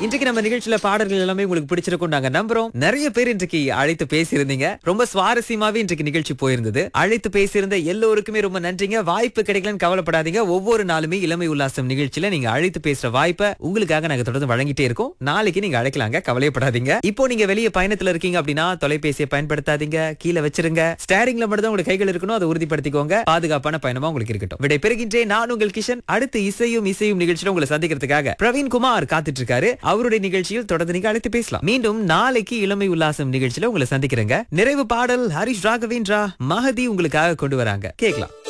இன்றைக்கு நம்ம நிகழ்ச்சியில பாடல்கள் எல்லாமே உங்களுக்கு பிடிச்சிருக்கும் நாங்க நம்புறோம் நிறைய பேர் இன்றைக்கு அழைத்து பேசியிருந்தீங்க ரொம்ப சுவாரஸ்யமாவே இன்றைக்கு நிகழ்ச்சி போயிருந்தது அழைத்து பேசியிருந்த எல்லோருக்குமே ரொம்ப நன்றிங்க வாய்ப்பு கிடைக்கலன்னு கவலைப்படாதீங்க ஒவ்வொரு நாளுமே இளமை உல்லாசம் நிகழ்ச்சியில நீங்க அழைத்து பேசுற வாய்ப்பை உங்களுக்காக நாங்க தொடர்ந்து வழங்கிட்டே இருக்கோம் நாளைக்கு நீங்க அழைக்கலாங்க கவலைப்படாதீங்க இப்போ நீங்க வெளிய பயணத்துல இருக்கீங்க அப்படின்னா தொலைபேசியை பயன்படுத்தாதீங்க கீழே வச்சிருங்க ஸ்டேரிங்ல மட்டும் தான் உங்களுக்கு கைகள் இருக்கணும் அதை உறுதிப்படுத்திக்கோங்க பாதுகாப்பான பயணமா உங்களுக்கு இருக்கட்டும் விடை பெறுகின்றேன் நான் உங்கள் கிஷன் அடுத்து இசையும் இசையும் நிகழ்ச்சியில உங்களை சந்திக்கிறதுக்காக பிரவீன் குமார் காத்துட்டு இருக்காரு அவருடைய நிகழ்ச்சியில் தொடர்ந்து நீங்க அழைத்து பேசலாம் மீண்டும் நாளைக்கு இளமை உல்லாசம் நிகழ்ச்சியில உங்களை சந்திக்கிறேங்க நிறைவு பாடல் ஹரிஷ் ராகவேந்திரா மகதி உங்களுக்காக கொண்டு வராங்க கேட்கலாம்